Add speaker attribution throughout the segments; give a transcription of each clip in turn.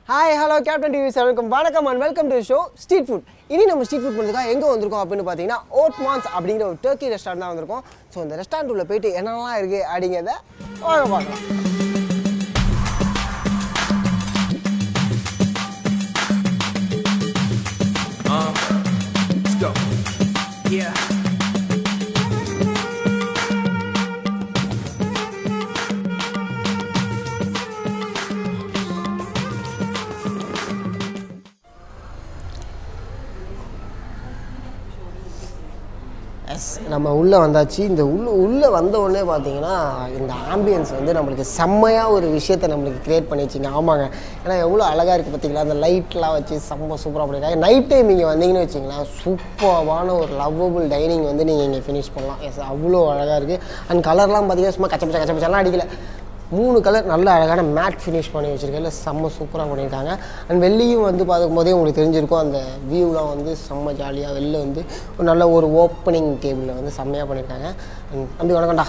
Speaker 1: Hi hello captain TV வணக்கம் வணக்கம் and welcome to show street food இனி நம்ம ஸ்ட்ரீட் ஃபுட் பண்ணுறதுக்காக எங்கே வந்திருக்கோம் அப்படின்னு பார்த்தீங்கன்னா ஓட் மான்ஸ் அப்படிங்கிற ஒரு டர்க்கி ரெஸ்டாரண்ட் தான் வந்திருக்கோம் ஸோ இந்த ரெஸ்டாரண்ட் உள்ள போயிட்டு என்னெல்லாம் இருக்குது அப்படிங்கிறத வாங்க பார்க்கலாம்
Speaker 2: Let's go. Yeah.
Speaker 1: எஸ் நம்ம உள்ளே வந்தாச்சு இந்த உள்ள உள்ளே வந்த உடனே பார்த்தீங்கன்னா இந்த ஆம்பியன்ஸ் வந்து நம்மளுக்கு செம்மையாக ஒரு விஷயத்தை நம்மளுக்கு க்ரியேட் பண்ணி வச்சிங்க ஆமாங்க ஏன்னா எவ்வளோ அழகாக இருக்குது பார்த்தீங்களா அந்த லைட்லாம் வச்சு செம்ம சூப்பராக பண்ணியிருக்காங்க நைட் டைம் இங்கே வந்தீங்கன்னு வச்சிங்களேன் சூப்பரான ஒரு லவ்வபிள் டைனிங் வந்து நீங்கள் இங்கே ஃபினிஷ் பண்ணலாம் எஸ் அவ்வளோ அழகாக இருக்குது அண்ட் கலர்லாம் பார்த்தீங்கன்னா சும்மா கச்ச பச்சை கச்ச பச்செல்லாம் அடிக்கல மூணு கலர் நல்ல அழகான மேட் ஃபினிஷ் பண்ணி வச்சுருக்கேன் செம்ம சூப்பராக பண்ணியிருக்காங்க அண்ட் வெள்ளியும் வந்து பார்க்கும்போதே உங்களுக்கு தெரிஞ்சிருக்கும் அந்த வியூலாம் வந்து செம்ம ஜாலியாக வெளில வந்து ஒரு நல்ல ஒரு ஓப்பனிங் டேபிளில் வந்து செம்மையாக பண்ணியிருக்காங்க And தம்பி வணக்கம்டா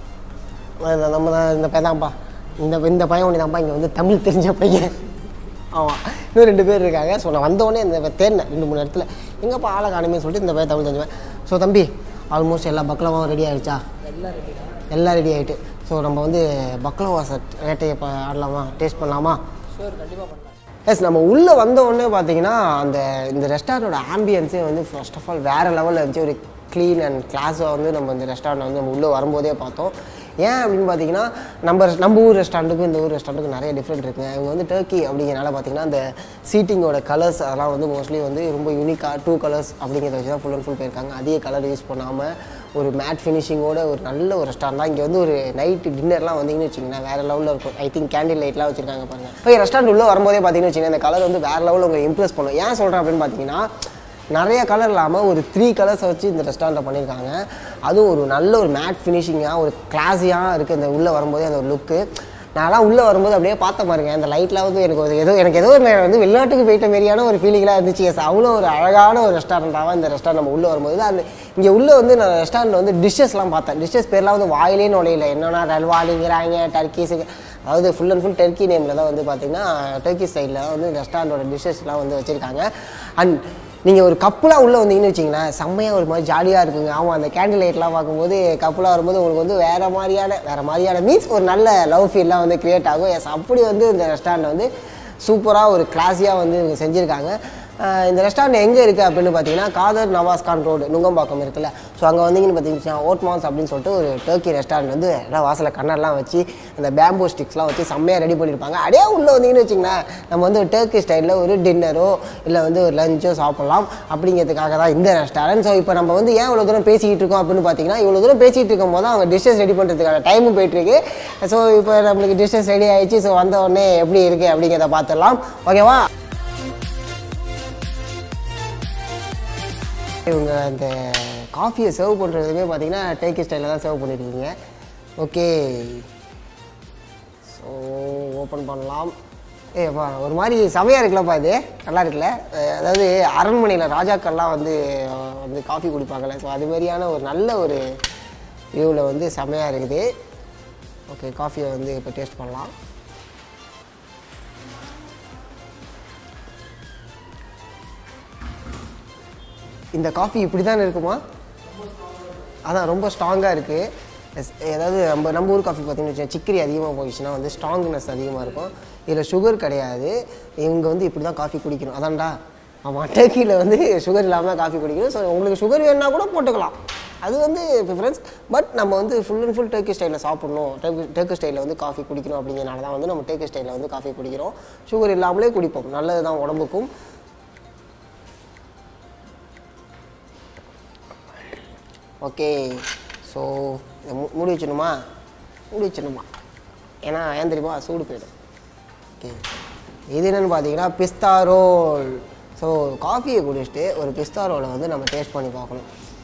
Speaker 1: அது நம்ம தான் இந்த பையன் தான்ப்பா இந்த இந்த பையன் ஒன்று தான்ப்பா இங்கே வந்து தமிழ் தெரிஞ்ச பையன் ஆமாம் இன்னும் ரெண்டு பேர் இருக்காங்க ஸோ நான் வந்தோடனே இந்த தேர்னேன் ரெண்டு மூணு இடத்துல எங்கப்பா ஆளை காணுமே சொல்லிட்டு இந்த பையன் தமிழ் தெரிஞ்சுவேன் ஸோ தம்பி ஆல்மோஸ்ட் எல்லா பக்லவாவும் ரெடி ஆகிடுச்சா எல்லாம் ரெடி ஆகிட்டு ஸோ நம்ம வந்து பக்லவா செட் ரேட்டையை இப்போ ஆடலாமா டேஸ்ட் பண்ணலாமா எஸ் நம்ம உள்ளே வந்த உடனே பார்த்தீங்கன்னா அந்த இந்த ரெஸ்டாரண்டோட ஆம்பியன்ஸே வந்து ஃபர்ஸ்ட் ஆஃப் ஆல் வேறு லெவலில் இருந்துச்சு ஒரு க்ளீன் அண்ட் கிளாஸாக வந்து நம்ம இந்த ரெஸ்டாரண்ட் வந்து நம்ம உள்ளே வரும்போதே பார்த்தோம் ஏன் அப்படின்னு பார்த்தீங்கன்னா நம்ம நம்ம ஊர் ரெஸ்டாரண்ட்டுக்கும் இந்த ஊர் ரெஸ்டாரண்ட்டுக்கும் நிறைய டிஃப்ரெண்ட் இருக்குங்க இவங்க வந்து டர்க்கி அப்படிங்கிறனால பார்த்தீங்கன்னா அந்த சீட்டிங்கோட கலர்ஸ் அதெல்லாம் வந்து மோஸ்ட்லி வந்து ரொம்ப யூனிக்காக டூ கலர்ஸ் அப்படிங்கிறத வச்சு தான் ஃபுல் அண்ட் ஃபுல் போயிருக்காங்க அதிக கலர் யூஸ் பண்ணாமல் ஒரு மேட் ஃபினிஷிங்கோட ஒரு நல்ல ஒரு ரெஸ்டாரண்ட் தான் இங்கே வந்து ஒரு நைட்டு டின்னர்லாம் வந்தீங்கன்னு வச்சிங்கன்னா வேறு லெவலில் இருக்கும் ஐ திங்க் கேண்டில் லைட்லாம் வச்சிருக்காங்க பாருங்க இப்போ ரெஸ்டாரண்ட் உள்ளே வரும்போதே பார்த்தீங்கன்னு வச்சிங்கன்னா இந்த கலர் வந்து வேறு லெவலில் உங்களை இம்ப்ரெஸ் பண்ணும் ஏன் சொல்கிறேன் அப்படின்னு பார்த்தீங்கன்னா நிறைய கலர் இல்லாமல் ஒரு த்ரீ கலர்ஸை வச்சு இந்த ரெஸ்டாரண்ட்டை பண்ணியிருக்காங்க அதுவும் ஒரு நல்ல ஒரு மேட் ஃபினிஷிங்காக ஒரு கிளாஸியாக இருக்குது இந்த உள்ளே வரும்போதே அந்த ஒரு லுக்கு நான்லாம் உள்ளே வரும்போது அப்படியே பார்த்த பாருங்க அந்த லைட்லாம் வந்து எனக்கு ஒரு ஏதோ எனக்கு ஏதோ ஒரு வந்து வெளிநாட்டுக்கு போயிட்ட மாரியான ஒரு ஃபீலிங்லாம் இருந்துச்சு எஸ் அவ்வளோ ஒரு அழகான ஒரு ரெஸ்டாரண்ட்டாக இந்த ரெஸ்டாரண்ட் நம்ம உள்ளே வரும்போது அந்த இங்கே உள்ளே வந்து நான் ரெஸ்டாரண்ட் வந்து டிஷ்ஷஸ்லாம் பார்த்தேன் டிஷ்ஷஸ் பேர்லாம் வந்து வாயிலே நுழையில என்னென்னா ரல்வாலிங்கிறாங்க டர்க்கீஸு அதாவது ஃபுல் அண்ட் ஃபுல் டர்க்கி நேமில் தான் வந்து பார்த்தீங்கன்னா டர்க்கி சைடில் தான் வந்து ரெஸ்டாரண்டோட டிஷ்ஷஸ்லாம் வந்து வச்சுருக்காங்க அண்ட் நீங்கள் ஒரு கப்புலாக உள்ளே வந்தீங்கன்னு வச்சிங்களேன் செம்மையாக ஒரு மாதிரி ஜாலியாக இருக்குங்க ஆமாம் அந்த கேண்டில் லைட்லாம் பார்க்கும்போது கப்புலாக வரும்போது உங்களுக்கு வந்து வேறு மாதிரியான வேறு மாதிரியான மீன்ஸ் ஒரு நல்ல லவ் ஃபீல்லாம் வந்து க்ரியேட் ஆகும் எஸ் அப்படி வந்து இந்த ரெஸ்டாரண்ட் வந்து சூப்பராக ஒரு கிளாஸியாக வந்து இவங்க செஞ்சுருக்காங்க ஆஹ் இந்த ரெஸ்டாரண்ட் எங்கே இருக்குது அப்படின்னு பார்த்தீங்கன்னா காதர் நவாஸ் கான் ரோடு நுங்கம்பாக்கம் இருக்குல்ல ஸோ அங்கே வந்தீங்கன்னு பார்த்தீங்கன்னா ஓட்மான்ஸ் அப்படின்னு சொல்லிட்டு ஒரு டர்க்கி ரெஸ்டாரண்ட் வந்து எல்லாம் வாசலில் கண்ணர்லாம் வச்சு அந்த பேம்பூ ஸ்டிக்ஸ்லாம் வச்சு செம்மையாக ரெடி பண்ணியிருப்பாங்க அப்படியே உள்ளே வந்தீங்கன்னு வச்சிங்களேன் நம்ம வந்து ஒரு டர்க்கி ஸ்டைலில் ஒரு டின்னரோ இல்லை வந்து ஒரு லஞ்சோ சாப்பிட்லாம் அப்படிங்கிறதுக்காக தான் இந்த ரெஸ்டாரண்ட் ஸோ இப்போ நம்ம வந்து ஏன் இவ்வளோ தூரம் பேசிக்கிட்டு இருக்கோம் அப்படின்னு பார்த்தீங்கன்னா இவ்வளோ தூரம் பேசிகிட்டு இருக்கும் போது அவங்க டிஷ்ஷஸ் ரெடி பண்ணுறதுக்கான டைமும் போயிட்டுருக்கு ஸோ இப்போ நம்மளுக்கு டிஷ்ஷஸ் ரெடி ஆயிடுச்சு ஸோ வந்த உடனே எப்படி இருக்குது அப்படிங்கிறத பார்த்துடலாம் ஓகேவா இவங்க அந்த காஃபியை சர்வ் பண்ணுறதுமே பார்த்தீங்கன்னா டேக்கி ஸ்டைலில் தான் சர்வ் பண்ணியிருக்கீங்க ஓகே ஸோ ஓப்பன் பண்ணலாம் ஏப்பா ஒரு மாதிரி செமையாக இருக்குல்லப்பா இது நல்லா இருக்குல்ல அஹ் அதாவது அரண்மனையில் ராஜாக்கள்லாம் வந்து அஹ், வந்து காஃபி குடிப்பாங்கல்ல ஸோ அது மாதிரியான ஒரு நல்ல ஒரு வியூவில் வந்து செமையாக இருக்குது ஓகே காஃபியை வந்து இப்போ டேஸ்ட் பண்ணலாம் இந்த காஃபி இப்படி தான் இருக்குமா அதான் ரொம்ப ஸ்ட்ராங்காக இருக்குது ஏதாவது நம்ம நம்ம ஊர் காஃபி பார்த்தீங்கன்னு வச்சுக்கோங்க சிக்கரி அதிகமாக போயிடுச்சுன்னா வந்து ஸ்ட்ராங்னஸ் அதிகமாக இருக்கும் இதில் சுகர் கிடையாது இவங்க வந்து இப்படி தான் காஃபி குடிக்கணும் அதான்டா ஆமாம் டேக்கியில் வந்து சுகர் இல்லாமல் காஃபி குடிக்கணும் ஸோ உங்களுக்கு சுகர் வேணுன்னா கூட போட்டுக்கலாம் அது வந்து ப்ரிஃபரன்ஸ் பட் நம்ம வந்து ஃபுல் அண்ட் ஃபுல் டேக்கி ஸ்டைலில் சாப்பிட்ணும் டேக்கு டேக்கு ஸ்டைலில் வந்து காஃபி குடிக்கணும் அப்படிங்கிறனால தான் வந்து நம்ம டேக்கு ஸ்டைலில் வந்து காஃபி குடிக்கிறோம் சுகர் இல்லாமலே குடிப்போம் நல்லது தான் உடம்புக்கும் ஓகே ஸோ மூடி வச்சிடணுமா மூடி வச்சிடணுமா ஏன்னா ஏன் தெரியுமா சூடு போயிடும் ஓகே இது என்னென்னு பார்த்தீங்கன்னா பிஸ்தா ரோல் ஸோ காஃபியை குடிச்சிட்டு ஒரு பிஸ்தா ரோலை வந்து நம்ம டேஸ்ட் பண்ணி பார்க்கணும்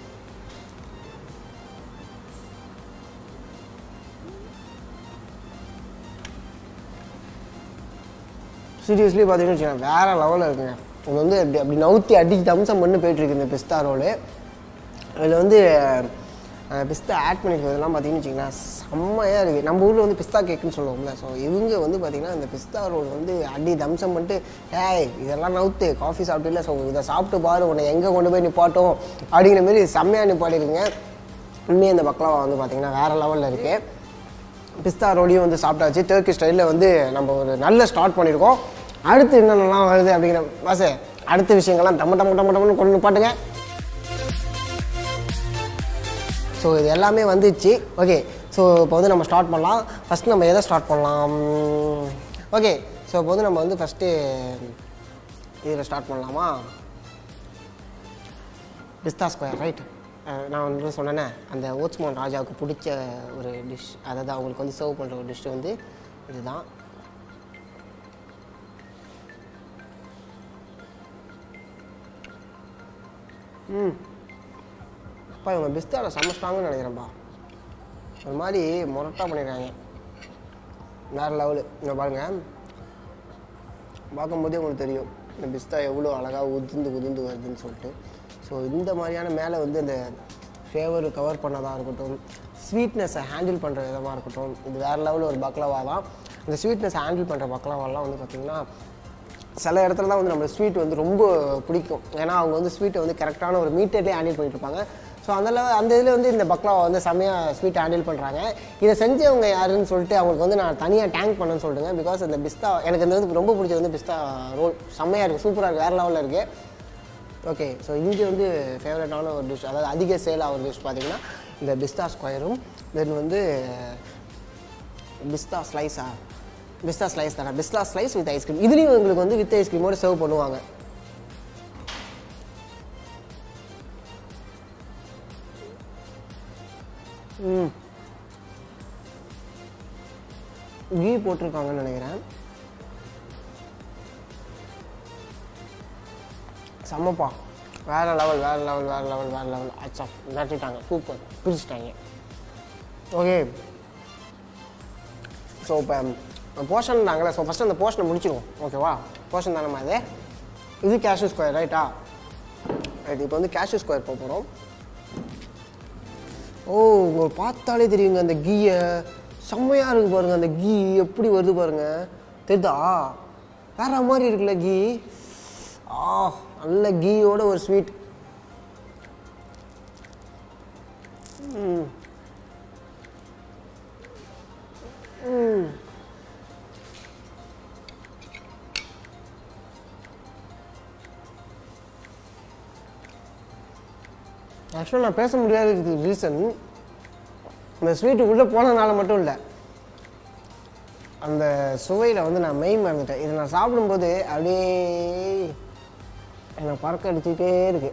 Speaker 1: சீரியஸ்லி பார்த்தீங்கன்னு வச்சுக்கோங்க வேறு லெவலில் இருக்குங்க இது வந்து அப்படி அப்படி நவுத்தி அடிச்சு தம்சம் பண்ணி போயிட்டுருக்கு இந்த பிஸ்தா ரோலு இதில் வந்து பிஸ்தா ஆட் பண்ணிக்கிறதுலாம் பார்த்தீங்கன்னு வச்சிங்கன்னா செம்மையாக இருக்குது நம்ம ஊரில் வந்து பிஸ்தா கேக்குன்னு சொல்லுவோம்ல ஸோ இவங்க வந்து பார்த்திங்கன்னா இந்த பிஸ்தா ரோல் வந்து அடி தம்சம் பண்ணிட்டு ஏய் இதெல்லாம் நவுத்து காஃபி சாப்பிட்டு ஸோ இதை சாப்பிட்டு பாரு உன்னை எங்கே கொண்டு போய் நிப்பாட்டும் அப்படிங்கிற மாதிரி செம்மையாக நிப்பாட்டிருக்குங்க உண்மையாக இந்த பக்லாவா வந்து பார்த்திங்கன்னா வேறு லெவலில் இருக்குது பிஸ்தா ரோலையும் வந்து சாப்பிட்டாச்சு டர்க்கி ஸ்டைலில் வந்து நம்ம ஒரு நல்ல ஸ்டார்ட் பண்ணியிருக்கோம் அடுத்து என்னென்னலாம் வருது அப்படிங்கிற வாசே அடுத்த விஷயங்கள்லாம் டம்ம டம்ம டம்ம டம்னு கொண்டு பாட்டுங்க ஸோ இது எல்லாமே வந்துச்சு ஓகே ஸோ இப்போ வந்து நம்ம ஸ்டார்ட் பண்ணலாம் ஃபஸ்ட் நம்ம எதை ஸ்டார்ட் பண்ணலாம் ஓகே ஸோ இப்போ வந்து நம்ம வந்து ஃபஸ்ட்டு இதில் ஸ்டார்ட் பண்ணலாமா பிஸ்தா ஸ்கொயர் ரைட் நான் வந்து சொன்னேனே அந்த ஓட்ஸ்மான் ராஜாவுக்கு பிடிச்ச ஒரு டிஷ் அதாவது அவங்களுக்கு வந்து சர்வ் பண்ணுற ஒரு டிஷ் வந்து இதுதான் ம் அப்பா இவங்க பிஸ்தாவில் செம்ம ஸ்ட்ராங்குன்னு நினைக்கிறேன்ப்பா ஒரு மாதிரி முரட்டா பண்ணிடுறாங்க வேறு லெவலு இங்கே பாருங்கள் பார்க்கும்போதே உங்களுக்கு தெரியும் இந்த பிஸ்தா எவ்வளோ அழகாக உதிர்ந்து உதிர்ந்து வருதுன்னு சொல்லிட்டு ஸோ இந்த மாதிரியான மேலே வந்து இந்த ஃப்ளேவர் கவர் பண்ணதாக இருக்கட்டும் ஸ்வீட்னஸை ஹேண்டில் பண்ணுற விதமாக இருக்கட்டும் இது வேறு லெவலில் ஒரு பக்லவா தான் இந்த ஸ்வீட்னஸை ஹேண்டில் பண்ணுற பக்லவாலாம் வந்து பார்த்திங்கன்னா சில இடத்துல தான் வந்து நம்ம ஸ்வீட் வந்து ரொம்ப பிடிக்கும் ஏன்னா அவங்க வந்து ஸ்வீட்டை வந்து கரெக்டான ஒரு மீட்டர்லேயே ஹேண்டில் பண்ணிட்டு இருப்பாங்க ஸோ அந்த level- அந்த இதில் வந்து இந்த பக்லாவை வந்து செம்மையாக ஸ்வீட் ஹேண்டில் பண்ணுறாங்க இதை செஞ்சவங்க யாருன்னு சொல்லிட்டு அவங்களுக்கு வந்து நான் தனியாக டேங்க் பண்ணேன்னு சொல்லிட்டுங்க பிகாஸ் இந்த பிஸ்தா எனக்கு இந்த வந்து ரொம்ப பிடிச்சது வந்து பிஸ்தா ரோல் செம்மையாக இருக்குது சூப்பராக இருக்குது வேறு லெவலில் இருக்குது ஓகே ஸோ இங்கே வந்து ஃபேவரட்டான ஒரு டிஷ் அதாவது அதிக சேல் ஆகிற டிஷ் பார்த்தீங்கன்னா இந்த பிஸ்தா ஸ்கொயரும் தென் வந்து பிஸ்தா ஸ்லைஸா பிஸ்தா ஸ்லைஸ் தானே பிஸ்தா ஸ்லைஸ் வித் ஐஸ்கிரீம் இதுலேயும் உங்களுக்கு வந்து வித் ஐஸ்கிரீமோடு சர்வ் பண்ணுவாங்க ம் கீ போட்டிருக்காங்கன்னு நினைக்கிறேன் செம்மப்பா வேறு லெவல் வேறு லெவல் வேறு லெவல் வேறு லெவல் அச்சா நட்டுட்டாங்க சூப்பர் பிரிச்சுட்டாங்க ஓகே ஸோ இப்போ போர்ஷன் நாங்களே ஸோ ஃபஸ்ட்டு அந்த போர்ஷனை முடிச்சிருவோம் ஓகேவா போர்ஷன் தானே அது இது கேஷ்யூ ஸ்கொயர் ரைட்டா ரைட் இப்போ வந்து கேஷ்யூ ஸ்கொயர் போக போகிறோம் ஓ உங்களுக்கு பார்த்தாலே தெரியுங்க அந்த கீயை செம்மையாக இருக்கு பாருங்க அந்த கீ எப்படி வருது பாருங்க தெரியுதா வேற மாதிரி இருக்குல்ல கீ ஆ நல்ல கீயோட ஒரு ஸ்வீட் ஆக்சுவலாக நான் பேச முடியாததுக்கு ரீசன் இந்த ஸ்வீட்டு உள்ளே போனதுனால மட்டும் இல்லை அந்த சுவையில் வந்து நான் மெய் மறந்துட்டேன் இதை நான் சாப்பிடும்போது அப்படியே என்னை பறக்க அடிச்சுக்கிட்டே இருக்கு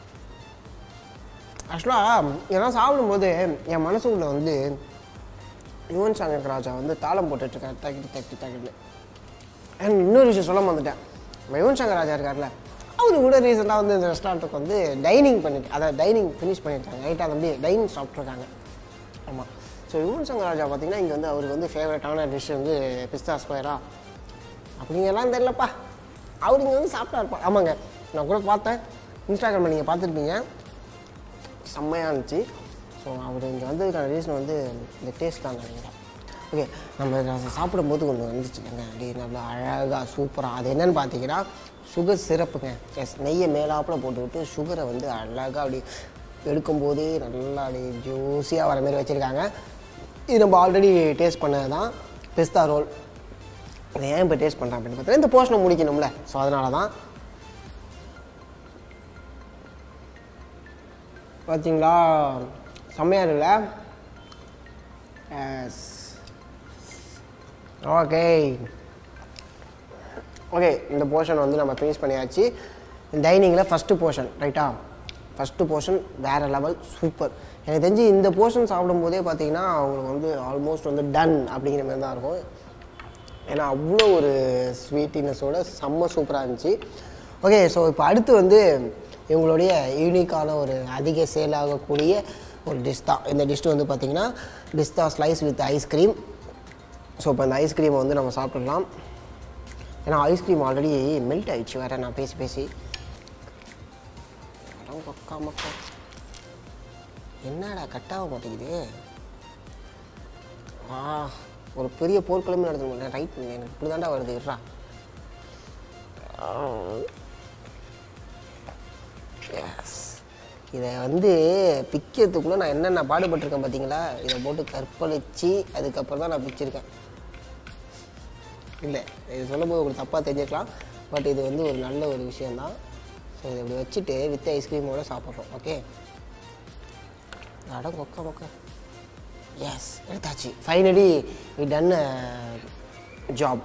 Speaker 1: ஆக்சுவலாக இதெல்லாம் சாப்பிடும்போது என் மனசுக்குள்ளே வந்து யுவன் சங்கர் ராஜா வந்து தாளம் போட்டுட்ருக்காரு தக்கிட்டு தக்கி தக்கிட்டு அண்ட் இன்னொரு விஷயம் சொல்ல வந்துட்டேன் யுவன் சங்கர் ராஜா இருக்கார்ல அவரு கூட ரீசெண்டாக வந்து இந்த ரெஸ்டாரண்ட்டுக்கு வந்து டைனிங் பண்ணிட்டு அதை டைனிங் ஃபினிஷ் பண்ணியிருக்காங்க ரைட்டாக தம்பி டைனிங் சாப்பிட்ருக்காங்க ஆமாம் ஸோ யுவன் சங்கர் ராஜா பார்த்தீங்கன்னா இங்கே வந்து அவருக்கு வந்து ஃபேவரட்டான டிஷ் வந்து பிஸ்தா ஸ்கொயரா அப்படிங்கெல்லாம் தெரியலப்பா அவர் இங்கே வந்து சாப்பிட்டா இருப்பா ஆமாங்க நான் கூட பார்த்தேன் இன்ஸ்டாகிராமில் நீங்கள் பார்த்துருப்பீங்க செம்மையாக இருந்துச்சு ஸோ அவர் இங்கே வந்ததுக்கான ரீசன் வந்து இந்த டேஸ்ட் தான் நினைக்கிறேன் ஓகே நம்ம இதை சாப்பிடும்போது ஒன்று வந்துச்சு இல்லைங்க அப்படியே நல்லா அழகாக சூப்பராக அது என்னன்னு பார்த்தீங்கன்னா சுகர் சிரப்புங்க எஸ் நெய்யை மேலாப்பில் போட்டுவிட்டு சுகரை வந்து அழகாக அப்படி எடுக்கும்போதே நல்லா அப்படி ஜூஸியாக வர மாதிரி வச்சுருக்காங்க இது நம்ம ஆல்ரெடி டேஸ்ட் பண்ணது தான் பிஸ்தா ரோல் இதை ஏன் இப்போ டேஸ்ட் பண்ணுறேன் அப்படின்னு பார்த்தீங்கன்னா இந்த போர்ஷனை முடிக்கணும்ல ஸோ அதனால தான் பார்த்தீங்களா செம்மையாக இருக்குல்ல எஸ் ஓகே ஓகே இந்த போர்ஷன் வந்து நம்ம ஃபினிஷ் பண்ணியாச்சு டைனிங்கில் ஃபஸ்ட்டு போர்ஷன் ரைட்டா ஃபஸ்ட்டு போர்ஷன் வேறு லெவல் சூப்பர் எனக்கு தெரிஞ்சு இந்த போர்ஷன் சாப்பிடும்போதே பார்த்தீங்கன்னா அவங்களுக்கு வந்து ஆல்மோஸ்ட் வந்து டன் அப்படிங்கிற மாதிரி தான் இருக்கும் ஏன்னா அவ்வளோ ஒரு ஸ்வீட்டினஸோட செம்ம சூப்பராக இருந்துச்சு ஓகே ஸோ இப்போ அடுத்து வந்து இவங்களுடைய யூனிக்கான ஒரு அதிக சேல் ஆகக்கூடிய ஒரு டிஷ் தான் இந்த டிஷ் வந்து பார்த்திங்கன்னா pista slice with ice cream so இப்போ இந்த ஐஸ்கிரீமை வந்து நம்ம சாப்பிட்றலாம் ஏன்னா ஐஸ்கிரீம் ஆல்ரெடி மெல்ட் ஆயிடுச்சு வேறு நான் பேசி பேசி அடம் கொக்கா மக்கா. என்னடா கட்டாக மாட்டேங்குது ஆ ஒரு பெரிய போர்க்களமே நடந்து ரைட் எனக்கு இப்படி தாண்டா வருது இருறா எஸ் இதை வந்து பிக்கிறதுக்குள்ளே நான் என்னென்ன பாடுபட்டிருக்கேன் பார்த்தீங்களா இதை போட்டு கற்பழிச்சு அதுக்கப்புறம் தான் நான் பிச்சிருக்கேன் இல்லை இது சொல்லும்போது உங்களுக்கு தப்பாக தெரிஞ்சுக்கலாம் பட் இது வந்து ஒரு நல்ல ஒரு விஷயந்தான் ஸோ இதை இப்படி வச்சுட்டு வித் ஐஸ்கிரீமோட சாப்பிட்றோம் ஓகே அட மொக்க மொக்க எஸ் எடுத்தாச்சு ஃபைனலி வி டன் ஜாப்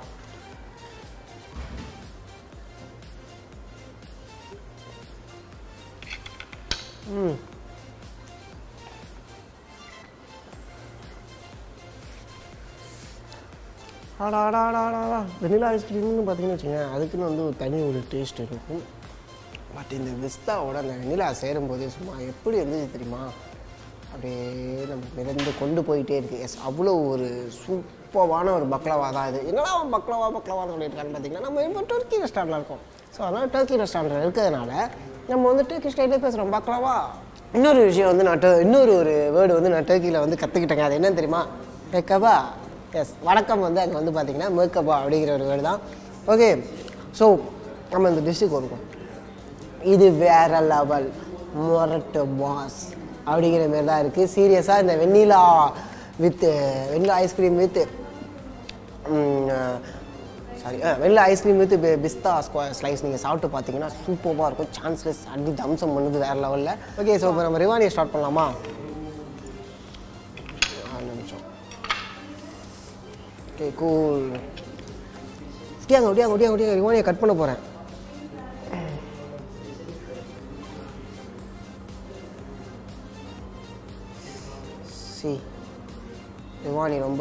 Speaker 1: ஆடா ஆடா ஆடா ஆடா ஆடா வெனிலா ஐஸ்கிரீம்னு பார்த்தீங்கன்னு வச்சுங்க அதுக்குன்னு வந்து ஒரு தனி ஒரு டேஸ்ட் இருக்கும் பட் இந்த விஸ்தாவோட அந்த வெனிலா சேரும்போது சும்மா எப்படி இருந்துச்சு தெரியுமா அப்படியே நம்ம மிதந்து கொண்டு போயிட்டே இருக்கு எஸ் அவ்வளோ ஒரு சூப்பரான ஒரு பக்லவா தான் இது என்னடா அவன் பக்லவா பக்லவான்னு சொல்லியிருக்கான்னு பார்த்தீங்கன்னா நம்ம இப்போ டர்க்கி ரெஸ்டாரண்ட்டில் இருக்கோம் ஸோ அதனால் டர்க்கி ரெஸ்டாரண்ட்டில் இருக்கிறதுனால நம்ம வந்து டர்க்கி ஸ்டைலே பேசுகிறோம் பக்லவா இன்னொரு விஷயம் வந்து நான் டர்- இன்னொரு ஒரு வேர்டு வந்து நான் டர்க்கியில் வந்து கற்றுக்கிட்டேங்க அது என்னன்னு தெரியுமா மேக்கபா எஸ் வணக்கம் வந்து அங்கே வந்து பார்த்தீங்கன்னா மேக்கபா அப்படிங்கிற ஒரு வேர்டு தான் ஓகே ஸோ நம்ம இந்த டிஷ்ஷுக்கு வருவோம் இது வேற லெவல் மொரட்டு பாஸ் அப்படிங்கிற மாதிரி தான் இருக்குது சீரியஸாக இந்த vanilla with vanilla ice cream with sorry vanilla ice cream with pista slice நீங்கள் சாப்பிட்டு பார்த்தீங்கன்னா சூப்பராக இருக்கும் சான்ஸ்லெஸ் அடி தம்சம் பண்ணுது வேறு லெவலில் ஓகே ஸோ இப்போ நம்ம ரிவானியை ஸ்டார்ட் பண்ணலாமா ஆறு நிமிஷம் ஓகே கூல் ஒட்டியாங்க ஒட்டியாங்க ஒட்டியாங்க ஒட்டியாங்க ரிவானியை கட் பண்ண போகிறேன் சி ரிவானி ரொம்ப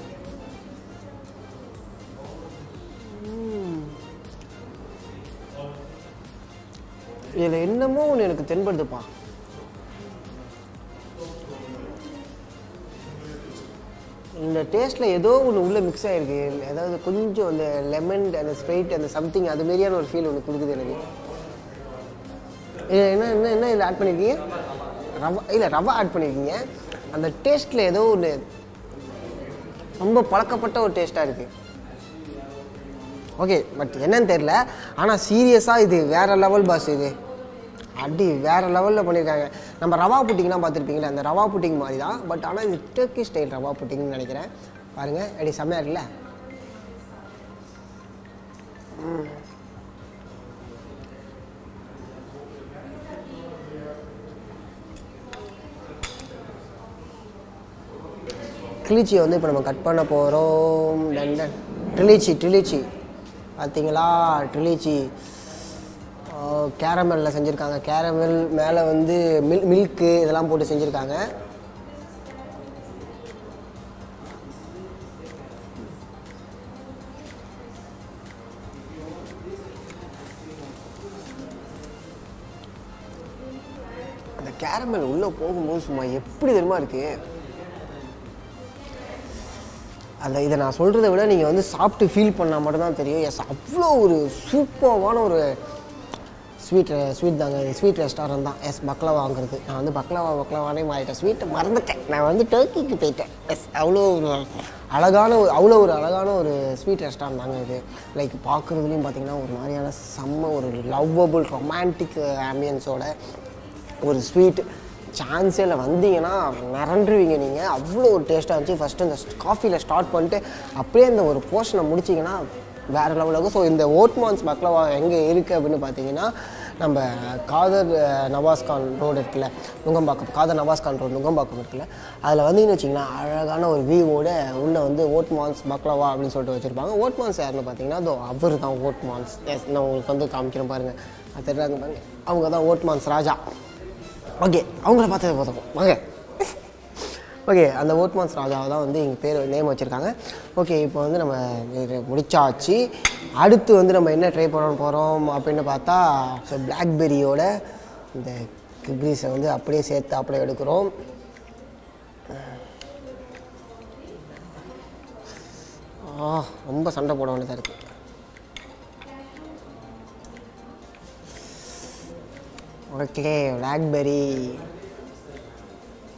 Speaker 1: இதில் என்னமோ ஒன்று எனக்கு தென்படுதுப்பா இந்த டேஸ்ட்டில் ஏதோ ஒன்று உள்ளே மிக்ஸ் ஆகிருக்கு அதாவது கொஞ்சம் அந்த லெமன் அந்த ஸ்ப்ரைட் அந்த சம்திங் அது மாதிரியான ஒரு ஃபீல் ஒன்று கொடுக்குது எனக்கு இது என்ன என்ன என்ன இதில் ஆட் பண்ணியிருக்கீங்க ரவா இல்லை ரவா ஆட் பண்ணியிருக்கீங்க அந்த டேஸ்ட்டில் ஏதோ ஒன்று ரொம்ப பழக்கப்பட்ட ஒரு டேஸ்ட்டாக இருக்குது ஓகே பட் என்னன்னு தெரில ஆனால் சீரியஸாக இது வேறு லெவல் பாஸ் இது அடி வேறு லெவலில் பண்ணியிருக்காங்க நம்ம ரவா புட்டிங்லாம் பார்த்துருப்பீங்களா அந்த ரவா புட்டிங் மாதிரி தான் பட் ஆனால் இது டர்க்கி ஸ்டைல் ரவா புட்டிங்னு நினைக்கிறேன் பாருங்கள் அடி செம்மையாக இருக்குல்ல ட்ரிலிச்சியை வந்து இப்போ நம்ம கட் பண்ண போகிறோம் டன் ட்ரிலிச்சி ட்ரிலிச்சி பார்த்தீங்களா ட்ரிலிச்சி கேரமலில் செஞ்சுருக்காங்க கேரமல் மேலே வந்து மில் மில்க்கு இதெல்லாம் போட்டு செஞ்சுருக்காங்க அந்த கேரமல் உள்ளே போகும்போது சும்மா எப்படி தெரியுமா இருக்குது அந்த இதை நான் சொல்கிறத விட நீங்கள் வந்து சாப்பிட்டு ஃபீல் பண்ணால் மட்டும்தான் தெரியும் எஸ் அவ்வளோ ஒரு சூப்பரான ஒரு ஸ்வீட் ஸ்வீட் தாங்க ஸ்வீட் ரெஸ்டாரண்ட் தான் எஸ் பக்லவா வாங்குறது நான் வந்து பக்லவா பக்லவானே மாறிட்டேன் ஸ்வீட்டை மறந்துட்டேன் நான் வந்து டர்க்கிக்கு போயிட்டேன் எஸ் அவ்வளோ ஒரு அழகான ஒரு அவ்வளோ ஒரு அழகான ஒரு ஸ்வீட் ரெஸ்டாரண்ட் தாங்க இது லைக் பார்க்குறதுலையும் பார்த்தீங்கன்னா ஒரு மாதிரியான செம்ம ஒரு லவ்வபிள் ரொமான்டிக் ஆம்பியன்ஸோட ஒரு ஸ்வீட் சான்ஸே இல்லை வந்தீங்கன்னா நிரண்டுருவீங்க நீங்கள் அவ்வளோ ஒரு டேஸ்ட்டாக இருந்துச்சு ஃபஸ்ட்டு இந்த காஃபியில் ஸ்டார்ட் பண்ணிட்டு அப்படியே இந்த ஒரு போர்ஷனை முடிச்சிங்கன்னா வேறு லெவலில் இருக்கும் ஸோ இந்த ஓட்மான்ஸ் பக்லவா எங்கே இருக்குது அப்படின்னு பார்த்தீங்கன்னா நம்ம காதர் அஹ், நவாஸ்கான் ரோடு இருக்குல்ல நுங்கம்பாக்கம் காதர் நவாஸ்கான் ரோடு நுங்கம்பாக்கம் இருக்குல்ல அதில் வந்தீங்கன்னு வச்சிங்கன்னா அழகான ஒரு வியூவோட உள்ளே வந்து ஓட்மான்ஸ் பக்லவா அப்படின்னு சொல்லிட்டு வச்சுருப்பாங்க ஓட்மான்ஸ் யாருன்னு பார்த்தீங்கன்னா அதோ அவர் தான் ஓட்மான்ஸ் எஸ் நான் உங்களுக்கு வந்து காமிக்கிறேன் பாருங்கள் அது தெரியாங்க பாருங்க அவங்க தான் ஓட்மான்ஸ் ராஜா ஓகே அவங்கள பார்த்தது போதும் வாங்க ஓகே அந்த ஓட்மான்ஸ் ராஜாவை தான் வந்து எங்கள் பேர் நேம் வச்சுருக்காங்க ஓகே இப்போ வந்து நம்ம இது முடிச்சாச்சு அடுத்து வந்து நம்ம என்ன ட்ரை பண்ண போகிறோம் அப்படின்னு பார்த்தா ஸோ பிளாக்பெரியோட இந்த கிப்ரீஸை வந்து அப்படியே சேர்த்து அப்படியே எடுக்கிறோம் ஆ ரொம்ப சண்டை போட வேண்டியதாக இருக்குது ஓகே பிளாக்பெரி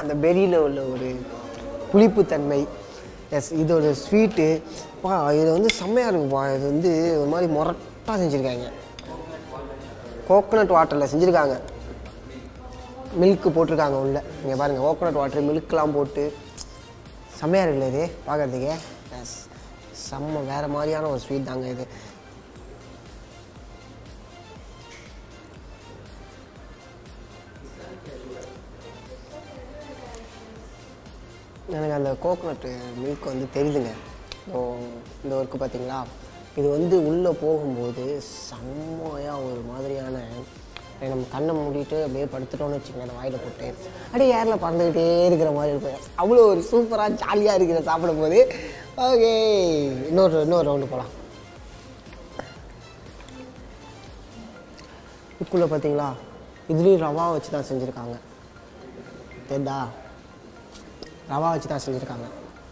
Speaker 1: அந்த பெரியில் உள்ள ஒரு புளிப்புத்தன்மை எஸ் இதோட ஸ்வீட்டு பா இது வந்து செம்மையாக இருக்குப்பா இது வந்து ஒரு மாதிரி மொரட்டாக செஞ்சுருக்காங்க கோகோனட் வாட்டரில் செஞ்சுருக்காங்க மில்க்கு போட்டிருக்காங்க உள்ள இங்கே பாருங்கள் கோகோனட் வாட்டர் மில்க்லாம் போட்டு செம்மையாக இருக்குல்ல இது பார்க்குறதுக்கே எஸ் செம்ம வேறு மாதிரியான ஒரு ஸ்வீட் தாங்க இது எனக்கு அந்த கோகோனட்டு மில்க் வந்து தெரியுதுங்க ஓ இந்த ஒர்க்கு பார்த்தீங்களா இது வந்து உள்ளே போகும்போது செம்மையாக ஒரு மாதிரியான அப்படியே நம்ம கண்ணை மூடிட்டு அப்படியே படுத்துட்டோம்னு வச்சுக்கோங்க அந்த வாயில் போட்டு அப்படியே ஏரில் பறந்துக்கிட்டே இருக்கிற மாதிரி இருக்கும் அவ்வளோ ஒரு சூப்பராக ஜாலியாக இருக்கிற சாப்பிடும்போது ஓகே இன்னொரு இன்னொரு ரவுண்டு போகலாம் இதுக்குள்ளே பார்த்தீங்களா இதுலேயும் ரவா வச்சு தான் செஞ்சுருக்காங்க தெரியுதா ரவா வச்சு தான் செஞ்சுருக்காங்க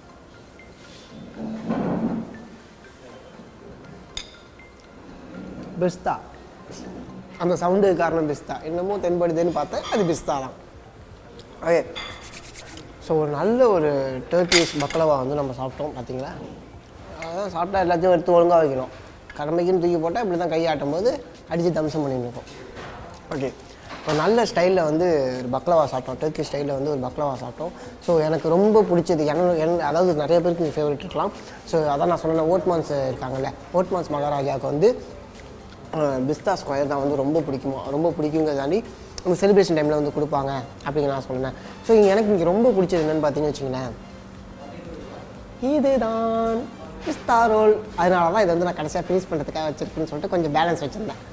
Speaker 1: பிஸ்தா அந்த சவுண்டுக்கு காரணம் பிஸ்தா என்னமோ தென்படுதுன்னு பார்த்தேன் அது பிஸ்தா தான் ஓகே ஸோ ஒரு நல்ல ஒரு டர்க்கிஷ் பக்லவா வந்து நம்ம சாப்பிட்டோம் பார்த்தீங்களா அதான் சாப்பிட்டா எல்லாத்தையும் எடுத்து ஒழுங்காக வைக்கணும் கடமைக்குன்னு தூக்கி போட்டால் இப்படி தான் கையாட்டும் போது அடித்து தம்சம் பண்ணிட்டு இருக்கோம் ஓகே ஒரு நல்ல ஸ்டைலில் வந்து ஒரு பக்லவா சாப்பிட்டோம் டர்க்கி ஸ்டைலில் வந்து ஒரு பக்லவா சாப்பிட்டோம் ஸோ எனக்கு ரொம்ப பிடிச்சது என்ன என்ன அதாவது நிறைய பேருக்கு இது ஃபேவரட் இருக்கலாம் ஸோ அதான் நான் சொன்னேன் ஓட்மான்ஸ் இருக்காங்கல்ல ஓட்மான்ஸ் மகாராஜாவுக்கு வந்து பிஸ்தா ஸ்கொயர் தான் வந்து ரொம்ப பிடிக்குமா ரொம்ப பிடிக்குங்கிறதாண்டி இந்த செலிப்ரேஷன் டைமில் வந்து கொடுப்பாங்க அப்படிங்கிற நான் சொன்னேன் ஸோ எனக்கு இங்கே ரொம்ப பிடிச்சது என்னென்னு பார்த்தீங்கன்னு வச்சுங்களேன் இதுதான் பிஸ்தா ரோல் அதனால தான் இதை வந்து நான் கடைசியாக ஃபினிஷ் பண்ணுறதுக்காக வச்சிருக்கேன்னு சொல்லிட்டு கொஞ்சம் பேலன்ஸ் வச்சுருந்தேன்